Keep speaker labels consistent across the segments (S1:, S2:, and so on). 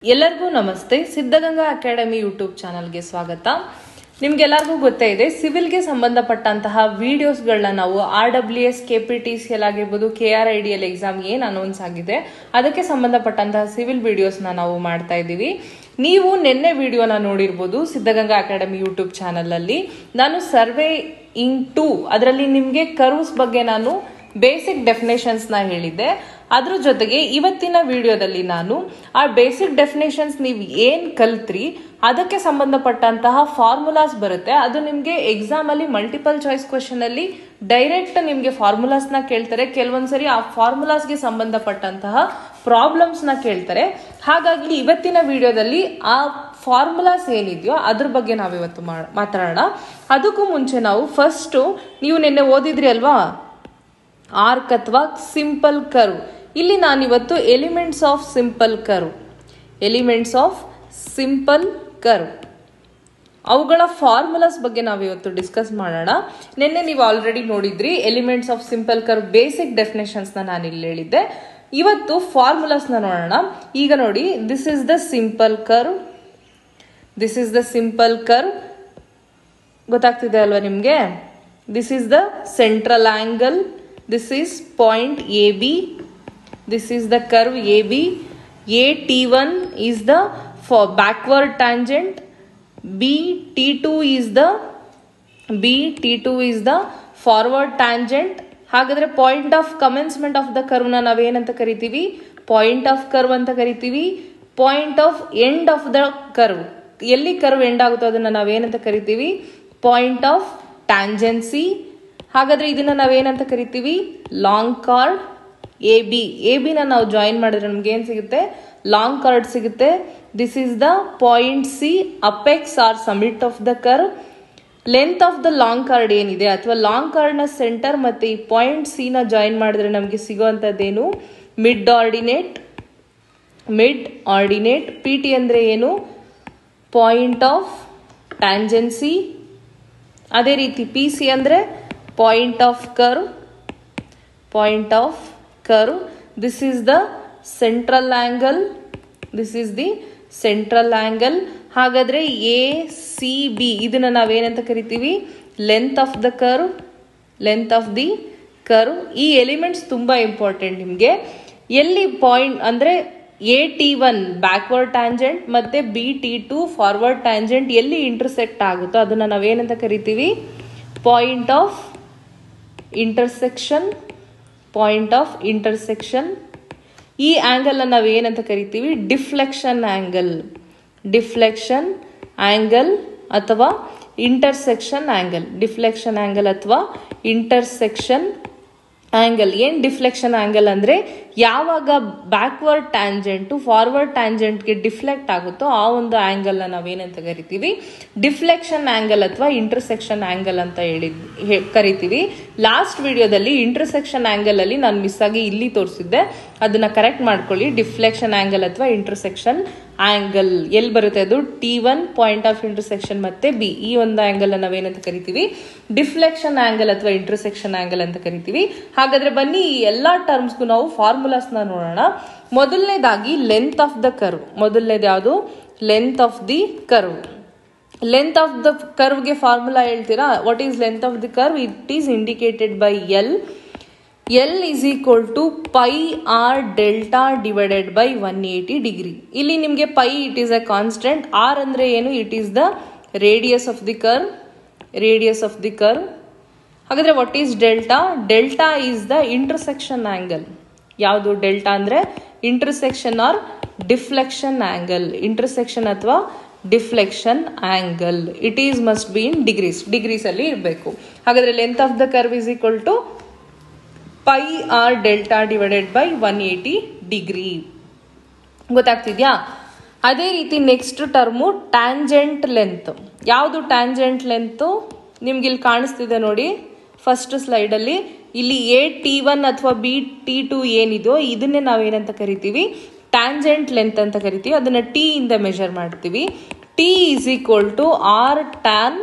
S1: ಎಲ್ಲರಿಗೂ ನಮಸ್ತೆ Siddaganga academy YouTube ಚಾನಲ್ಗೆ ಸ್ವಾಗತ ನಿಮ್ಗೆಲ್ಲರಿಗೂ ಗೊತ್ತೇ ಇದೆ ಸಿವಿಲ್ಗೆ ಸಂಬಂಧಪಟ್ಟಂತಹ ವಿಡಿಯೋಸ್ಗಳನ್ನ ನಾವು R W S K P T C L ಆಗಿರ್ಬೋದು K R I D L exam ಏನು ಅನೌನ್ಸ್ ಆಗಿದೆ ಅದಕ್ಕೆ ಸಂಬಂಧಪಟ್ಟಂತಹ ಸಿವಿಲ್ ವಿಡಿಯೋಸ್ನ ನಾವು ಮಾಡ್ತಾ ಇದ್ದೀವಿ ನೀವು ನಿನ್ನೆ ವಿಡಿಯೋನ ನೋಡಿರ್ಬೋದು ಸಿದ್ಧಗಂಗಾ ಅಕಾಡೆಮಿ ಯೂಟ್ಯೂಬ್ ಚಾನಲಲ್ಲಿ ನಾನು ಸರ್ವೆ ಇನ್ ಟೂ ಅದರಲ್ಲಿ ನಿಮಗೆ ಕರ್ವ್ಸ್ ಬಗ್ಗೆ ನಾನು ಬೇಸಿಕ್ ಡೆಫಿನೇಷನ್ಸ್ನ ಹೇಳಿದ್ದೆ ಅದ್ರ ಜೊತೆಗೆ ಇವತ್ತಿನ ವಿಡಿಯೋದಲ್ಲಿ ನಾನು ಆ ಬೇಸಿಕ್ ಡೆಫಿನೇಷನ್ಸ್ ನೀವು ಏನು ಕಲ್ತ್ರಿ ಅದಕ್ಕೆ ಸಂಬಂಧಪಟ್ಟಂತಹ ಫಾರ್ಮುಲಾಸ್ ಬರುತ್ತೆ ಅದು ನಿಮಗೆ ಎಕ್ಸಾಮಲ್ಲಿ ಮಲ್ಟಿಪಲ್ ಚಾಯ್ಸ್ ಕ್ವಶನಲ್ಲಿ ಡೈರೆಕ್ಟ್ ನಿಮಗೆ ಫಾರ್ಮುಲಾಸ್ನ ಕೇಳ್ತಾರೆ ಕೆಲವೊಂದ್ಸರಿ ಆ ಫಾರ್ಮುಲಾಸ್ಗೆ ಸಂಬಂಧಪಟ್ಟಂತಹ ಪ್ರಾಬ್ಲಮ್ಸ್ನ ಕೇಳ್ತಾರೆ ಹಾಗಾಗಿ ಇವತ್ತಿನ ವಿಡಿಯೋದಲ್ಲಿ ಆ ಫಾರ್ಮುಲಾಸ್ ಏನಿದೆಯೋ ಅದ್ರ ಬಗ್ಗೆ ನಾವಿವತ್ತು ಮಾ ಮಾತಾಡೋಣ ಅದಕ್ಕೂ ಮುಂಚೆ ನಾವು ಫಸ್ಟು ನೀವು ನಿನ್ನೆ ಓದಿದ್ರಿ ಅಲ್ವಾ ಆರ್ಕ್ ಅಥವಾ ಸಿಂಪಲ್ ಕರ್ವ್ ಇಲ್ಲಿ ನಾನಿವತ್ತು elements of simple curve elements of simple curve ಅವುಗಳ ಫಾರ್ಮುಲಾಸ್ ಬಗ್ಗೆ ನಾವು ಇವತ್ತು ಡಿಸ್ಕಸ್ ಮಾಡೋಣ ನಿನ್ನೆ ನೀವು ಆಲ್ರೆಡಿ ನೋಡಿದ್ರಿ elements of simple curve basic ಡೆಫಿನೇಷನ್ಸ್ನ ನಾನು ಇಲ್ಲಿ ಹೇಳಿದ್ದೆ ಇವತ್ತು ಫಾರ್ಮುಲಾಸ್ನ ನೋಡೋಣ ಈಗ ನೋಡಿ this is the simple curve this is the simple curve ಗೊತ್ತಾಗ್ತಿದೆ ಅಲ್ವಾ ನಿಮಗೆ this is the central angle this is point AB this is the curve AB AT1 is the for backward tangent B T2 is the B T2 is the forward tangent ಹಾಗಾದ್ರೆ point of commencement of the ಕರ್ವ್ನ ನಾವೇನಂತ ಕರಿತೀವಿ point of curve ಅಂತ ಕರಿತೀವಿ point of end of the curve ಎಲ್ಲಿ curve end ಆಗುತ್ತೋ ಅದನ್ನ ನಾವೇನಂತ ಕರಿತೀವಿ ಪಾಯಿಂಟ್ ಆಫ್ ಟ್ಯಾಂಜೆನ್ಸಿ ಹಾಗಾದ್ರೆ ಇದನ್ನ ನಾವೇನಂತ ಕರಿತೀವಿ long chord A B A ಬಿನ ನಾವು ಜಾಯಿನ್ ಮಾಡಿದ್ರೆ ನಮ್ಗೆ ಏನ್ ಸಿಗುತ್ತೆ ಲಾಂಗ್ ಕಾರ್ಡ್ ಸಿಗುತ್ತೆ this is the point C apex or summit of the curve length of the long chord ಏನಿದೆ ಅಥವಾ ಲಾಂಗ್ ಕಾರ್ಡ್ನ ಸೆಂಟರ್ ಮತ್ತೆ ಈ ಪಾಯಿಂಟ್ ಸಿ ನ ಜಾಯಿನ್ ಮಾಡಿದ್ರೆ ನಮಗೆ ಸಿಗುವಂಥದ್ದೇನು mid ordinate mid ordinate P T ಅಂದ್ರೆ ಏನು ಪಾಯಿಂಟ್ ಆಫ್ ಟ್ಯಾಂಜೆನ್ಸಿ ಅದೇ ರೀತಿ ಪಿ ಸಿ ಅಂದ್ರೆ point of curve point of curve this is the central angle this is the central angle ಹಾಗಾದ್ರೆ ಎ ಸಿ ಬಿ ಇದನ್ನ ನಾವೇನಂತ ಕರಿತೀವಿ length of the curve length of the curve ಈ elements ತುಂಬಾ important ನಿಮಗೆ ಎಲ್ಲಿ point ಅಂದ್ರೆ A T one backward tangent ಮತ್ತೆ B T two forward tangent ಎಲ್ಲಿ ಇಂಟರ್ಸೆಕ್ಟ್ ಆಗುತ್ತೋ ಅದನ್ನ ನಾವೇನಂತ ಕರಿತೀವಿ point of intersection point of intersection ಈ ಆಂಗಲ್ ನಾವು ಏನಂತ ಕರಿತೀವಿ ಡಿಫ್ಲೆಕ್ಷನ್ ಆಂಗಲ್ ಡಿಫ್ಲೆಕ್ಷನ್ ಆಂಗಲ್ ಅಥವಾ ಇಂಟರ್ಸೆಕ್ಷನ್ ಆಂಗಲ್ ಡಿಫ್ಲೆಕ್ಷನ್ ಆಂಗಲ್ ಅಥವಾ ಇಂಟರ್ಸೆಕ್ಷನ್ ಆಂಗಲ್ ಏನ್ ಡಿಫ್ಲೆಕ್ಷನ್ ಆಂಗಲ್ ಅಂದ್ರೆ ಯಾವಾಗ ಬ್ಯಾಕ್ವರ್ಡ್ ಟ್ಯಾಂಜೆಂಟು ಫಾರ್ವರ್ಡ್ ಟ್ಯಾಂಜೆಂಟ್ಗೆ ಡಿಫ್ಲೆಕ್ಟ್ ಆಗುತ್ತೋ ಆ ಒಂದು ಆಂಗಲ್ ನಾವೇನಂತ ಕರಿತೀವಿ ಡಿಫ್ಲೆಕ್ಷನ್ ಆಂಗಲ್ ಅಥವಾ ಇಂಟರ್ಸೆಕ್ಷನ್ ಆಂಗಲ್ ಅಂತ ಹೇಳಿ ಕರಿತೀವಿ ಲಾಸ್ಟ್ ವಿಡಿಯೋದಲ್ಲಿ ಇಂಟರ್ಸೆಕ್ಷನ್ ಆಂಗಲ್ ಅಲ್ಲಿ ನಾನು ಮಿಸ್ ಆಗಿ ಇಲ್ಲಿ ತೋರಿಸಿದ್ದೆ ಅದನ್ನ ಕರೆಕ್ಟ್ ಮಾಡ್ಕೊಳ್ಳಿ ಡಿಫ್ಲೆಕ್ಷನ್ ಆಂಗಲ್ ಅಥವಾ ಇಂಟರ್ಸೆಕ್ಷನ್ ಆಂಗಲ್ ಎಲ್ಲಿ ಬರುತ್ತೆ ಅದು T one point of intersection ಮತ್ತೆ ಬಿ ಈ ಒಂದು ಆಂಗಲ್ ನಾವೇನಂತ ಕರಿತೀವಿ ಡಿಫ್ಲೆಕ್ಷನ್ ಆಂಗಲ್ ಅಥವಾ ಇಂಟರ್ಸೆಕ್ಷನ್ ಆಂಗಲ್ ಅಂತ ಕರಿತೀವಿ ಹಾಗಾದ್ರೆ ಬನ್ನಿ ಈ ಎಲ್ಲಾ ಟರ್ಮ್ಸ್ಗೂ ನಾವು ಫಾರ್ಮುಲಾಸ್ನ ನೋಡೋಣ ಮೊದಲನೇದಾಗಿ ಲೆಂತ್ ಆಫ್ ದ ಕರ್ವ್ ಮೊದಲನೇದು ಯಾವುದು length of the curve length of the ಕರ್ವ್ಗೆ ಫಾರ್ಮುಲಾ ಹೇಳ್ತೀರಾ what is length of the curve it is indicated by L L is equal to pi R delta divided by one eighty degree ಇಲ್ಲಿ ನಿಮಗೆ pi it is a constant R ಅಂದ್ರೆ ಏನು it is the radius of the curve radius of the curve ಹಾಗಾದ್ರೆ what is delta delta is the intersection angle ಯಾವುದು delta ಅಂದ್ರೆ intersection or deflection angle intersection ಅಥವಾ deflection angle it is must be in degrees degrees ಅಲ್ಲಿ ಇರಬೇಕು ಹಾಗಾದ್ರೆ length of the curve is equal to pi R delta divided by one eighty degree ಗೊತ್ತಾಗ್ತಿದ್ಯಾ ಅದೇ ರೀತಿ next term tangent length ಯಾವುದು tangent length ನಿಮ್ಗೆ ಇಲ್ಲಿ ಕಾಣಿಸ್ತಿದೆ ನೋಡಿ ಫಸ್ಟ್ ಸ್ಲೈಡಲ್ಲಿ ಇಲ್ಲಿ ಎ ಟಿ ಒನ್ ಅಥವಾ ಬಿ ಟಿ ಟು ಏನಿದೆಯೋ ಇದನ್ನೇ ನಾವೇನಂತ ಕರಿತೀವಿ ಟ್ಯಾಂಜೆಂಟ್ ಲೆಂತ್ ಅಂತ ಕರಿತೀವಿ ಅದನ್ನ ಟಿ ಇಂದ ಮೆಷರ್ ಮಾಡ್ತೀವಿ T is equal to R tan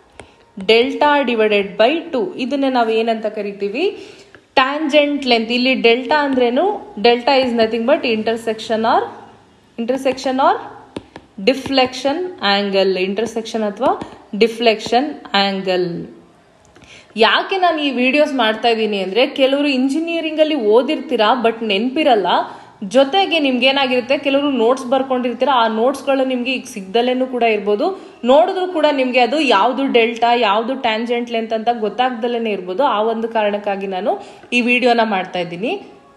S1: delta divided by two ಇದನ್ನ ನಾವು ಏನಂತ ಕರಿತೀವಿ ಟ್ಯಾಂಜೆಂಟ್ ಲೆಂತ್ ಇಲ್ಲಿ ಡೆಲ್ಟಾ ಅಂದ್ರೇನು delta is nothing but intersection or intersection or deflection angle intersection ಅಥವಾ ಡಿಫ್ಲೆಕ್ಷನ್ ಆಂಗಲ್ ಯಾಕೆ ನಾನು ಈ ವಿಡಿಯೋಸ್ ಮಾಡ್ತಾ ಇದ್ದೀನಿ ಅಂದರೆ ಕೆಲವರು ಇಂಜಿನಿಯರಿಂಗಲ್ಲಿ ಓದಿರ್ತೀರಾ ಬಟ್ ನೆನಪಿರಲ್ಲ ಜೊತೆಗೆ ನಿಮ್ಗೆ ಏನಾಗಿರುತ್ತೆ ಕೆಲವರು ನೋಟ್ಸ್ ಬರ್ಕೊಂಡಿರ್ತೀರ ಆ ನೋಟ್ಸ್ಗಳು ನಿಮಗೆ ಈಗ ಸಿಗ್ದಲೇನು ಕೂಡ ಇರ್ಬೋದು ನೋಡಿದ್ರು ಕೂಡ ನಿಮಗೆ ಅದು ಯಾವುದು ಡೆಲ್ಟಾ ಯಾವುದು ಟ್ಯಾಂಜೆಂಟ್ ಲೆಂತ್ ಅಂತ ಗೊತ್ತಾಗ್ದಲೇ ಇರ್ಬೋದು ಆ ಒಂದು ಕಾರಣಕ್ಕಾಗಿ ನಾನು ಈ ವಿಡಿಯೋನ ಮಾಡ್ತಾ ಇದ್ದೀನಿ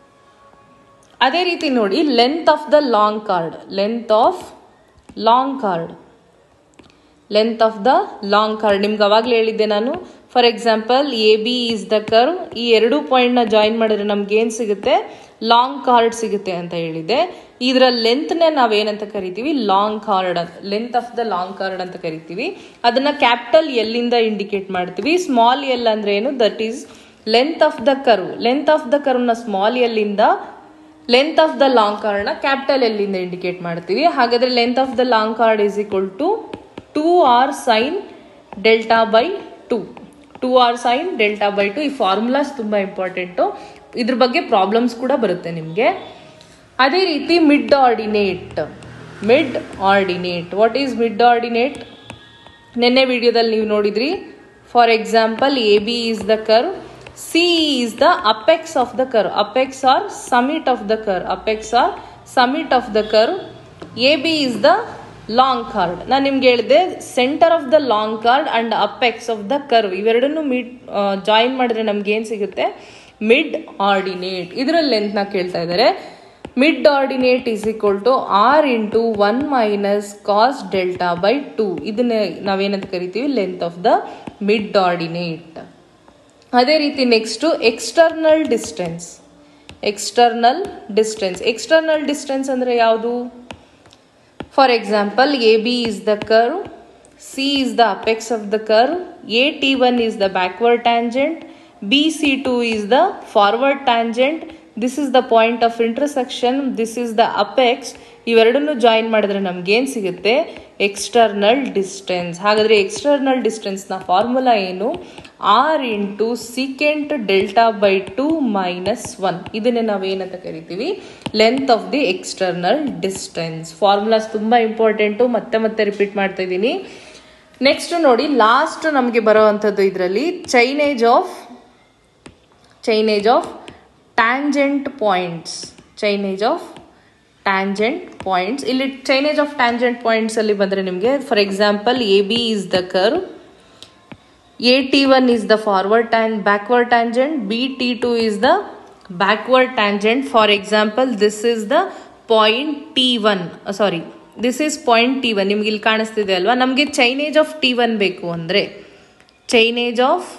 S1: ಅದೇ ರೀತಿ ನೋಡಿ length of the long chord length of long chord length of the long chord ನಿಮ್ಗೆ ಅವಾಗಲೇ ಹೇಳಿದ್ದೆ ನಾನು for example A B is the curve ಈ ಎರಡು ಪಾಯಿಂಟ್ನ ಜಾಯಿನ್ ಮಾಡಿದ್ರೆ ನಮ್ಗೆ ಏನು ಸಿಗುತ್ತೆ ಲಾಂಗ್ ಕಾರ್ಡ್ ಸಿಗುತ್ತೆ ಅಂತ ಹೇಳಿದೆ ಇದರ ಲೆಂತ್ನೇ ನಾವೇನಂತ ಕರಿತೀವಿ ಲಾಂಗ್ ಕಾರ್ಡ್ ಅಂತ length of the long chord ಅಂತ ಕರಿತೀವಿ ಅದನ್ನ ಕ್ಯಾಪಿಟಲ್ ಎಲ್ಲಿಂದ ಇಂಡಿಕೇಟ್ ಮಾಡ್ತೀವಿ ಸ್ಮಾಲ್ ಎಲ್ ಅಂದ್ರೆ ಏನು that is length of the curve length of the ಕರ್ವ್ನ ಸ್ಮಾಲ್ ಎಲ್ಲಿಂದ ಲೆಂತ್ ಆಫ್ ದ ಲಾಂಗ್ ಕಾರ್ಡ್ನ ಕ್ಯಾಪಿಟಲ್ ಎಲ್ಲಿಂದ ಇಂಡಿಕೇಟ್ ಮಾಡ್ತೀವಿ ಹಾಗಾದ್ರೆ length of the long chord is equal to two R sine delta by two two R sine delta by two ಈ formulas ತುಂಬ important ಇದ್ರ ಬಗ್ಗೆ ಪ್ರಾಬ್ಲಮ್ಸ್ ಕೂಡ ಬರುತ್ತೆ ನಿಮಗೆ ಅದೇ ರೀತಿ mid ordinate mid ordinate what is mid ordinate ನಿನ್ನೆ ವಿಡಿಯೋದಲ್ಲಿ ನೀವು ನೋಡಿದ್ರಿ for example A B is the curve C is the apex of the curve apex or summit of the curve apex or summit of the curve A B is the long chord ನಾನು ನಿಮ್ಗೆ ಹೇಳಿದೆ centre of the long chord and apex of the curve ಇವೆರಡನ್ನು meet join ಮಾಡಿದ್ರೆ ನಮ್ಗೆ ಏನು ಸಿಗುತ್ತೆ mid ordinate ಇದರ ಲೆಂತ್ನ ಕೇಳ್ತಾ ಇದ್ದಾರೆ mid ordinate is equal to R into one minus cos delta by two ಇದನ್ನ ನಾವೇನಂತ ಕರಿತೀವಿ length of the mid ordinate ಅದೇ ರೀತಿ next external distance external distance external distance ಅಂದರೆ ಯಾವುದು for example A B is the curve C is the apex of the curve A T one is the backward tangent B C two is the forward tangent this is the point of intersection this is the apex ಇವೆರಡನ್ನು join ಮಾಡಿದ್ರೆ ನಮ್ಗೇನು ಸಿಗುತ್ತೆ external distance ಹಾಗಾದರೆ external ಡಿಸ್ಟೆನ್ಸ್ನ formula ಏನು R into secant delta by two minus one ಇದನ್ನೇ ನಾವು ಏನಂತ ಕರಿತೀವಿ length of the external distance formulas ತುಂಬ ಇಂಪಾರ್ಟೆಂಟು ಮತ್ತೆ ಮತ್ತೆ ರಿಪೀಟ್ ಮಾಡ್ತಾ ಇದ್ದೀನಿ ನೆಕ್ಸ್ಟ್ ನೋಡಿ ಲಾಸ್ಟ್ ನಮಗೆ ಬರೋವಂಥದ್ದು ಇದರಲ್ಲಿ chainage of chainage of tangent points chainage of tangent points ಇಲ್ಲಿ ಚೈನೇಜ್ ಆಫ್ ಟ್ಯಾಂಜೆಂಟ್ ಪಾಯಿಂಟ್ಸ್ ಅಲ್ಲಿ ಬಂದರೆ ನಿಮಗೆ for example A B is the curve A T one is the forward tan backward tangent B T two is the backward tangent for example this is the point T one sorry this is point T one ನಿಮ್ಗೆ ಇಲ್ಲಿ ಕಾಣಿಸ್ತಿದೆ ಅಲ್ವಾ ನಮಗೆ chainage of T one ಬೇಕು ಅಂದರೆ chainage of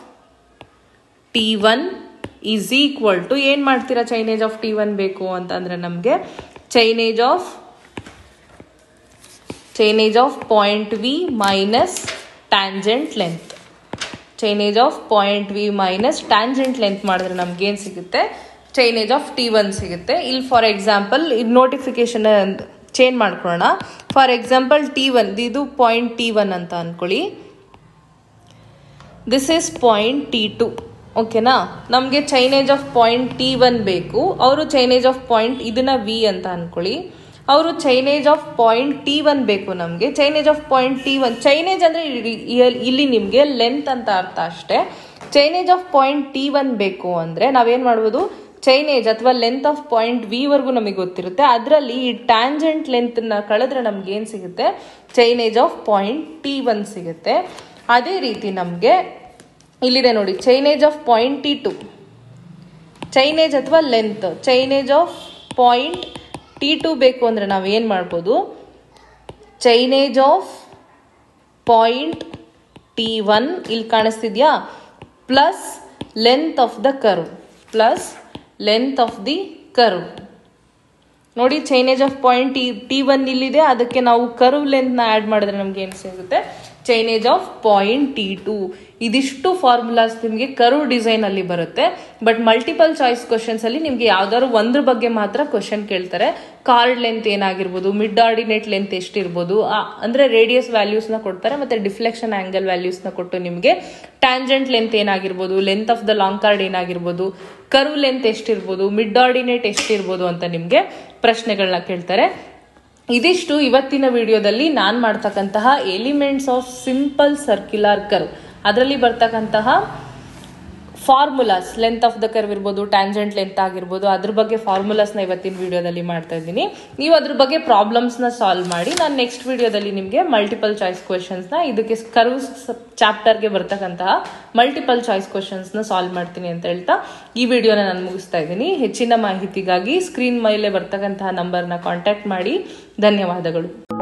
S1: T one is equal to ಏನು ಮಾಡ್ತೀರಾ chainage of T one ಬೇಕು ಅಂತಂದರೆ ನಮಗೆ chainage of chainage of point V minus tangent length chainage of point V minus tangent length ಮಾಡಿದ್ರೆ ನಮ್ಗೆ ಏನು ಸಿಗುತ್ತೆ ಚೈನೇಜ್ ಆಫ್ ಟಿ ಒನ್ ಸಿಗುತ್ತೆ ಇಲ್ಲಿ ಫಾರ್ ಎಕ್ಸಾಂಪಲ್ ಇದು ನೋಟಿಫಿಕೇಶನ್ ಚೇಂಜ್ ಮಾಡ್ಕೊಳ್ಳೋಣ ಫಾರ್ ಎಕ್ಸಾಂಪಲ್ ಟಿ ಒನ್ ಇದು ಪಾಯಿಂಟ್ ಟಿ ಒನ್ ಅಂತ ಅನ್ಕೊಳ್ಳಿ this is point T two ಓಕೆನಾ ನಮಗೆ chainage of point T one ಬೇಕು ಅವರು ಚೈನೇಜ್ ಆಫ್ ಪಾಯಿಂಟ್ ಇದನ್ನ ವಿ ಅಂತ ಅನ್ಕೊಳ್ಳಿ ಅವರು chainage of point T one ಬೇಕು ನಮಗೆ chainage of point T one chainage ಅಂದರೆ ಇಲ್ಲಿ ನಿಮಗೆ ಲೆಂತ್ ಅಂತ ಅರ್ಥ ಅಷ್ಟೇ chainage of point T one ಬೇಕು ಅಂದರೆ ನಾವೇನು ಮಾಡ್ಬೋದು ಚೈನೇಜ್ ಅಥವಾ ಲೆಂತ್ ಆಫ್ ಪಾಯಿಂಟ್ ವಿ ವರ್ಗೂ ನಮಗೆ ಗೊತ್ತಿರುತ್ತೆ ಅದರಲ್ಲಿ ಈ ಟ್ಯಾಂಜೆಂಟ್ ಲೆಂತ್ನ ಕಳೆದ್ರೆ ನಮ್ಗೆ ಏನು ಸಿಗುತ್ತೆ chainage of point T one ಸಿಗುತ್ತೆ ಅದೇ ರೀತಿ ನಮಗೆ ಇಲ್ಲಿದೆ ನೋಡಿ chainage of point T two chainage ಅಥವಾ length chainage of point T two ಬೇಕು ಅಂದರೆ ನಾವು ಏನು ಮಾಡ್ಬೋದು chainage of point T one ಇಲ್ಲಿ ಕಾಣಿಸ್ತಿದ್ಯಾ plus length of the curve plus length of the curve ನೋಡಿ chainage of point T T one ಇಲ್ಲಿದೆ ಅದಕ್ಕೆ ನಾವು ಕರ್ವ್ ಲೆಂತ್ನ ಆ್ಯಡ್ ಮಾಡಿದ್ರೆ ನಮ್ಗೆ ಏನು ಸಿಗುತ್ತೆ chainage of point T two ಇದಿಷ್ಟು ಫಾರ್ಮುಲಾಸ್ ನಿಮಗೆ ಕರ್ವ್ ಡಿಸೈನ್ ಅಲ್ಲಿ ಬರುತ್ತೆ ಬಟ್ ಮಲ್ಟಿಪಲ್ ಚಾಯ್ಸ್ ಕ್ವಶನ್ಸ್ ಅಲ್ಲಿ ನಿಮಗೆ ಯಾವ್ದಾದ್ರು ಒಂದ್ರ ಬಗ್ಗೆ ಮಾತ್ರ ಕ್ವಶನ್ ಕೇಳ್ತಾರೆ ಕಾರ್ಡ್ ಲೆಂತ್ ಏನಾಗಿರ್ಬೋದು ಮಿಡ್ ಆರ್ಡಿನೇಟ್ ಲೆಂತ್ ಎಷ್ಟಿರ್ಬೋದು ಆ- ಅಂದ್ರೆ ರೇಡಿಯಸ್ ವ್ಯಾಲ್ಯೂಸ್ನ ಕೊಡ್ತಾರೆ ಮತ್ತೆ ಡಿಫ್ಲೆಕ್ಷನ್ ಆಂಗಲ್ ವ್ಯಾಲ್ಯೂಸ್ನ ಕೊಟ್ಟು ನಿಮಗೆ ಟ್ಯಾಂಜೆಂಟ್ ಲೆಂತ್ ಏನಾಗಿರ್ಬೋದು length of the long chord ಏನಾಗಿರ್ಬೋದು ಕರ್ವ್ ಲೆಂತ್ ಎಷ್ಟಿರ್ಬೋದು ಮಿಡ್ ಆರ್ಡಿನೇಟ್ ಎಷ್ಟಿರ್ಬೋದು ಅಂತ ನಿಮಗೆ ಪ್ರಶ್ನೆಗಳನ್ನ ಕೇಳ್ತಾರೆ ಇದಿಷ್ಟು ಇವತ್ತಿನ ವಿಡಿಯೋದಲ್ಲಿ ನಾನು ಮಾಡ್ತಕ್ಕಂತಹ elements of simple circular curve ಅದರಲ್ಲಿ ಬರ್ತಕ್ಕಂತಹ formulas length of the curve ಇರ್ಬೋದು ಟ್ಯಾಂಜೆಂಟ್ ಲೆಂತ್ ಆಗಿರ್ಬೋದು ಅದ್ರ ಬಗ್ಗೆ ಫಾರ್ಮುಲಾಸ್ನ ಇವತ್ತಿನ ವಿಡಿಯೋದಲ್ಲಿ ಮಾಡ್ತಾ ಇದ್ದೀನಿ ನೀವು ಅದ್ರ ಬಗ್ಗೆ ಪ್ರಾಬ್ಲಮ್ಸ್ನ ಸಾಲ್ವ್ ಮಾಡಿ ನಾನು ನೆಕ್ಸ್ಟ್ ವಿಡಿಯೋದಲ್ಲಿ ನಿಮಗೆ ಮಲ್ಟಿಪಲ್ ಚಾಯ್ಸ್ ಕ್ವೆಶನ್ಸ್ನ ಇದಕ್ಕೆ ಕರ್ವ್ಸ್ ಚಾಪ್ಟರ್ಗೆ ಬರ್ತಕ್ಕಂತಹ ಮಲ್ಟಿಪಲ್ ಚಾಯ್ಸ್ ಕ್ವೆಶನ್ಸ್ನ ಸಾಲ್ವ್ ಮಾಡ್ತೀನಿ ಅಂತ ಹೇಳ್ತಾ ಈ ವಿಡಿಯೋನ ನಾನು ಮುಗಿಸ್ತಾ ಇದ್ದೀನಿ ಹೆಚ್ಚಿನ ಮಾಹಿತಿಗಾಗಿ ಸ್ಕ್ರೀನ್ ಮೇಲೆ ಬರ್ತಕ್ಕಂತಹ ನಂಬರ್ನ ಕಾಂಟ್ಯಾಕ್ಟ್ ಮಾಡಿ ಧನ್ಯವಾದಗಳು